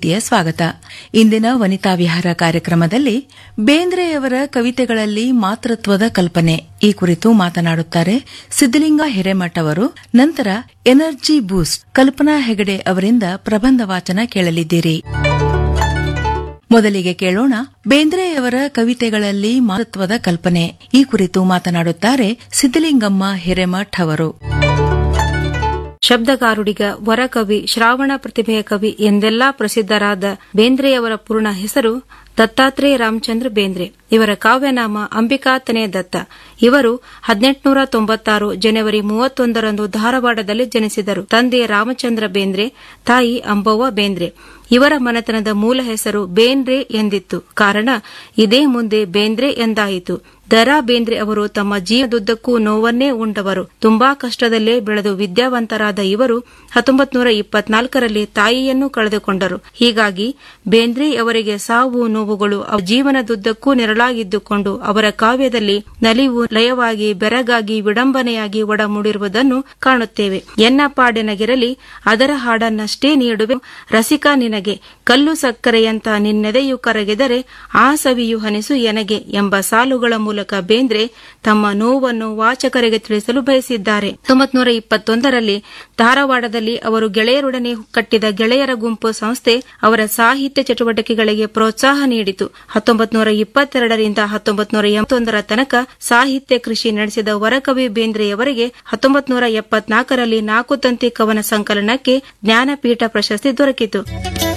ಪ್ರೀತಿಯ ಸ್ವಾಗತ ಇಂದಿನ ವನಿತಾ ವಿಹಾರ ಕಾರ್ಯಕ್ರಮದಲ್ಲಿ ಬೇಂದ್ರೆಯವರ ಕವಿತೆಗಳಲ್ಲಿ ಮಾತೃತ್ವದ ಕಲ್ಪನೆ ಈ ಕುರಿತು ಮಾತನಾಡುತ್ತಾರೆ ಸಿದ್ದಲಿಂಗ ಹಿರೇಮಠ್ ಅವರು ನಂತರ ಎನರ್ಜಿ ಬೂಸ್ಟ್ ಕಲ್ಪನಾ ಹೆಗಡೆ ಅವರಿಂದ ಪ್ರಬಂಧ ವಾಚನ ಕೇಳಲಿದ್ದೀರಿ ಮೊದಲಿಗೆ ಕೇಳೋಣ ಬೇಂದ್ರೆಯವರ ಕವಿತೆಗಳಲ್ಲಿ ಮಾತೃತ್ವದ ಕಲ್ಪನೆ ಈ ಕುರಿತು ಮಾತನಾಡುತ್ತಾರೆ ಸಿದ್ದಲಿಂಗಮ್ಮ ಹಿರೇಮಠ್ ಅವರು ಶಬ್ದಗಾರುಡಿಗ ವರಕವಿ ಶ್ರಾವಣ ಪ್ರತಿಭೆಯ ಕವಿ ಎಂದೆಲ್ಲಾ ಪ್ರಸಿದ್ಧರಾದ ಬೇಂದ್ರೆಯವರ ಪೂರ್ಣ ಹೆಸರು ದತ್ತಾತ್ರೇಯ ರಾಮಚಂದ್ರ ಬೇಂದ್ರೆ ಇವರ ಕಾವ್ಯನಾಮ ಅಂಬಿಕಾತನೇ ದತ್ತ ಇವರು ಹದಿನೆಂಟುನೂರ ತೊಂಬತ್ತಾರು ಜನವರಿ ಮೂವತ್ತೊಂದರಂದು ಧಾರವಾಡದಲ್ಲಿ ಜನಿಸಿದರು ತಂದೆ ರಾಮಚಂದ್ರ ಬೇಂದ್ರೆ ತಾಯಿ ಅಂಬವ್ವ ಬೇಂದ್ರೆ ಇವರ ಮನೆತನದ ಮೂಲ ಹೆಸರು ಬೇಂದ್ರೆ ಎಂದಿತ್ತು ಕಾರಣ ಇದೇ ಮುಂದೆ ಬೇಂದ್ರೆ ಎಂದಾಯಿತು ದರಾ ಬೇಂದ್ರೆ ಅವರು ತಮ್ಮ ಜೀವನದುದ್ದಕ್ಕೂ ನೋವನ್ನೇ ಉಂಡವರು ತುಂಬಾ ಕಷ್ಟದಲ್ಲೇ ಬೆಳೆದು ವಿದ್ಯಾವಂತರಾದ ಇವರು ಹತ್ತೊಂಬತ್ ನೂರ ಇಪ್ಪತ್ನಾಲ್ಕರಲ್ಲಿ ತಾಯಿಯನ್ನು ಕಳೆದುಕೊಂಡರು ಹೀಗಾಗಿ ಬೇಂದ್ರೆ ಅವರಿಗೆ ಸಾವು ನೋವುಗಳು ಜೀವನದುದ್ದಕ್ಕೂ ನೆರಳಾಗಿದ್ದುಕೊಂಡು ಅವರ ಕಾವ್ಯದಲ್ಲಿ ನಲಿವು ಲಯವಾಗಿ ಬೆರಗಾಗಿ ವಿಡಂಬನೆಯಾಗಿ ಒಡಮೂಡಿರುವುದನ್ನು ಕಾಣುತ್ತೇವೆ ಎನ್ನ ಪಾಡೆನಗಿರಲಿ ಅದರ ಹಾಡನ್ನಷ್ಟೇ ನೀಡುವೆ ರಸಿಕ ನಿನಗೆ ಕಲ್ಲು ಸಕ್ಕರೆಯಂತ ನಿನ್ನೆದೆಯು ಕರಗಿದರೆ ಆ ಸವಿಯು ಹನಿಸು ಎನಗೆ ಎಂಬ ಸಾಲುಗಳ ಮೂಲಕ ಬೇಂದ್ರೆ ತಮ್ಮ ನೋವನ್ನು ವಾಚಕರಿಗೆ ತಿಳಿಸಲು ಬಯಸಿದ್ದಾರೆ ಹತ್ತೊಂಬತ್ ನೂರ ಇಪ್ಪತ್ತೊಂದರಲ್ಲಿ ಧಾರವಾಡದಲ್ಲಿ ಅವರು ಗೆಳೆಯರೊಡನೆ ಕಟ್ಟಿದ ಗೆಳೆಯರ ಗುಂಪು ಸಂಸ್ಥೆ ಅವರ ಸಾಹಿತ್ಯ ಚಟುವಟಿಕೆಗಳಿಗೆ ಪ್ರೋತ್ಸಾಹ ನೀಡಿತು ಹತ್ತೊಂಬತ್ ನೂರ ಇಪ್ಪತ್ತೆರಡರಿಂದ ಹತ್ತೊಂಬತ್ ನೂರ ಎಂಬತ್ತೊಂದರ ತನಕ ಸಾಹಿತ್ಯ ಕೃಷಿ ನಡೆಸಿದ ವರಕವಿ ಬೇಂದ್ರೆಯವರಿಗೆ ಹತ್ತೊಂಬತ್ ನೂರ ಎಪ್ಪತ್ನಾಲ್ಕರಲ್ಲಿ ನಾಲ್ಕು ತಂತಿ ಕವನ ಸಂಕಲನಕ್ಕೆ ಜ್ಞಾನಪೀಠ ಪ್ರಶಸ್ತಿ ದೊರಕಿತು